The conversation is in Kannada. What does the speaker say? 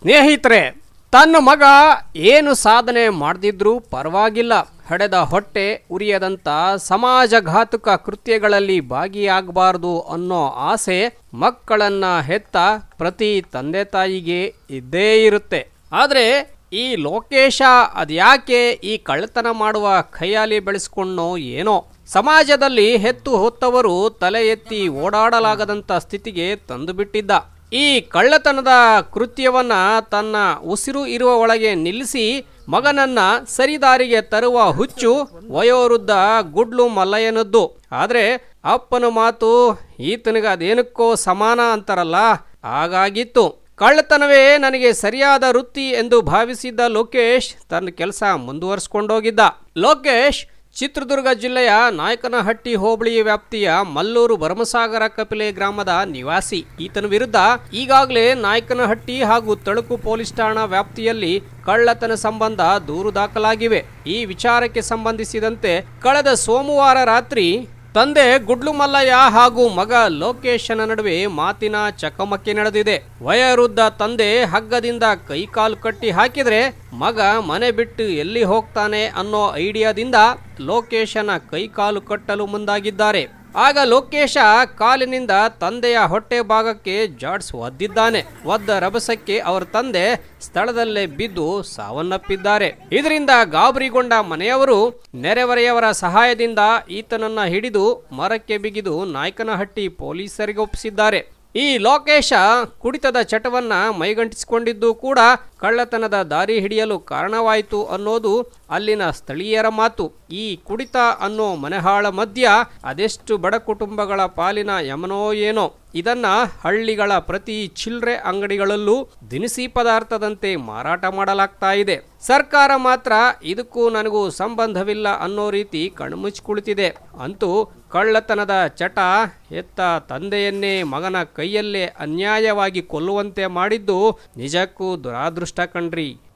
ಸ್ನೇಹಿತರೆ ತನ್ನ ಮಗ ಏನು ಸಾಧನೆ ಮಾಡದಿದ್ರೂ ಪರವಾಗಿಲ್ಲ ಹಡೆದ ಹೊಟ್ಟೆ ಉರಿಯದಂಥ ಸಮಾಜಘಾತುಕ ಕೃತ್ಯಗಳಲ್ಲಿ ಭಾಗಿಯಾಗಬಾರದು ಅನ್ನೋ ಆಸೆ ಮಕ್ಕಳನ್ನ ಹೆತ್ತ ಪ್ರತಿ ತಂದೆ ತಾಯಿಗೆ ಇದ್ದೇ ಇರುತ್ತೆ ಆದರೆ ಈ ಲೋಕೇಶ ಅದ್ಯಾಕೆ ಈ ಕಳ್ಳತನ ಮಾಡುವ ಖಯಾಲಿ ಬೆಳೆಸ್ಕೊಂಡೋ ಏನೋ ಸಮಾಜದಲ್ಲಿ ಹೆತ್ತು ಹೊತ್ತವರು ತಲೆ ಎತ್ತಿ ಓಡಾಡಲಾಗದಂಥ ಸ್ಥಿತಿಗೆ ತಂದುಬಿಟ್ಟಿದ್ದ ಈ ಕಳ್ಳತನದ ಕೃತ್ಯವನ್ನ ತನ್ನ ಉಸಿರು ಇರುವ ಒಳಗೆ ನಿಲ್ಲಿಸಿ ಮಗನನ್ನ ಸರಿದಾರಿಗೆ ತರುವ ಹುಚ್ಚು ವಯೋವೃದ್ಧ ಗುಡ್ಲು ಮಲ್ಲಯ್ಯನದ್ದು ಆದ್ರೆ ಅಪ್ಪನ ಮಾತು ಈತನಿಗೆ ಅದೇನಕ್ಕೋ ಸಮಾನ ಅಂತಾರಲ್ಲ ಹಾಗಾಗಿತ್ತು ಕಳ್ಳತನವೇ ನನಗೆ ಸರಿಯಾದ ವೃತ್ತಿ ಎಂದು ಭಾವಿಸಿದ್ದ ಲೋಕೇಶ್ ತನ್ನ ಕೆಲಸ ಮುಂದುವರಿಸಿಕೊಂಡೋಗಿದ್ದ ಲೋಕೇಶ್ ಚಿತ್ರದುರ್ಗ ಜಿಲ್ಲೆಯ ನಾಯಕನಹಟ್ಟಿ ಹೋಬಳಿ ವ್ಯಾಪ್ತಿಯ ಮಲ್ಲೂರು ಭರಮಸಾಗರ ಕಪಿಲೆ ಗ್ರಾಮದ ನಿವಾಸಿ ಈತನ ವಿರುದ್ಧ ಈಗಾಗಲೇ ನಾಯಕನಹಟ್ಟಿ ಹಾಗೂ ತಳುಕು ಪೊಲೀಸ್ ಠಾಣಾ ವ್ಯಾಪ್ತಿಯಲ್ಲಿ ಕಳ್ಳತನ ಸಂಬಂಧ ದೂರು ದಾಖಲಾಗಿವೆ ಈ ವಿಚಾರಕ್ಕೆ ಸಂಬಂಧಿಸಿದಂತೆ ಕಳೆದ ಸೋಮವಾರ ರಾತ್ರಿ ತಂದೆ ಗುಡ್ಲು ಮಲ್ಲಯ್ಯ ಹಾಗೂ ಮಗ ಲೋಕೇಶನ ನಡುವೆ ಮಾತಿನ ಚಕಮಕಿ ನಡೆದಿದೆ ವಯೋವೃದ್ಧ ತಂದೆ ಹಗ್ಗದಿಂದ ಕೈಕಾಲು ಕಟ್ಟಿ ಹಾಕಿದ್ರೆ ಮಗ ಮನೆ ಬಿಟ್ಟು ಎಲ್ಲಿ ಹೋಗ್ತಾನೆ ಅನ್ನೋ ಐಡಿಯಾದಿಂದ ಲೋಕೇಶನ ಕೈಕಾಲು ಕಟ್ಟಲು ಮುಂದಾಗಿದ್ದಾರೆ ಆಗ ಲೋಕೇಶ ಕಾಲಿನಿಂದ ತಂದೆಯ ಹೊಟ್ಟೆ ಭಾಗಕ್ಕೆ ಜಾಡ್ಸ್ ಒದ್ದಿದ್ದಾನೆ ಒದ್ದ ರಭಸಕ್ಕೆ ಅವರ ತಂದೆ ಸ್ಥಳದಲ್ಲೇ ಬಿದ್ದು ಸಾವನ್ನಪ್ಪಿದ್ದಾರೆ ಇದರಿಂದ ಗಾಬರಿಗೊಂಡ ಮನೆಯವರು ನೆರೆಹೊರೆಯವರ ಸಹಾಯದಿಂದ ಈತನನ್ನ ಹಿಡಿದು ಮರಕ್ಕೆ ಬಿಗಿದು ನಾಯಕನಹಟ್ಟಿ ಪೊಲೀಸರಿಗೆ ಒಪ್ಪಿಸಿದ್ದಾರೆ ಈ ಲೋಕೇಶ ಕುಡಿತದ ಚಟವನ್ನ ಮೈಗಂಟಿಸಿಕೊಂಡಿದ್ದು ಕೂಡ ಕಳ್ಳತನದ ದಾರಿ ಹಿಡಿಯಲು ಕಾರಣವಾಯಿತು ಅನ್ನೋದು ಅಲ್ಲಿನ ಸ್ಥಳೀಯರ ಮಾತು ಈ ಕುಡಿತ ಅನ್ನೋ ಮನೆಹಾಳ ಮಧ್ಯ ಅದೆಷ್ಟು ಬಡ ಕುಟುಂಬಗಳ ಪಾಲಿನ ಯಮನೋ ಏನೋ ಇದನ್ನ ಹಳ್ಳಿಗಳ ಪ್ರತಿ ಚಿಲ್ಲರೆ ಅಂಗಡಿಗಳಲ್ಲೂ ದಿನಸಿ ಪದಾರ್ಥದಂತೆ ಮಾರಾಟ ಮಾಡಲಾಗ್ತಾ ಇದೆ ಸರ್ಕಾರ ಮಾತ್ರ ಇದಕ್ಕೂ ನನಗೂ ಸಂಬಂಧವಿಲ್ಲ ಅನ್ನೋ ರೀತಿ ಕಣ್ಮುಚ್ಚಿ ಕುಳಿತಿದೆ ಅಂತೂ ಕಳ್ಳತನದ ಚಟ ಎತ್ತ ತಂದೆಯನ್ನೇ ಮಗನ ಕೈಯಲ್ಲೇ ಅನ್ಯಾಯವಾಗಿ ಕೊಲ್ಲುವಂತೆ ಮಾಡಿದ್ದು ನಿಜಕ್ಕೂ ದುರಾದೃಷ್ಟ ಕಣ್ರಿ